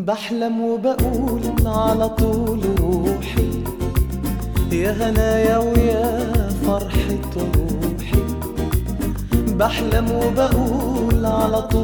بحلم وبقول على طول روحي يا هنايا ويا فرحة روحي بحلم وبقول على طول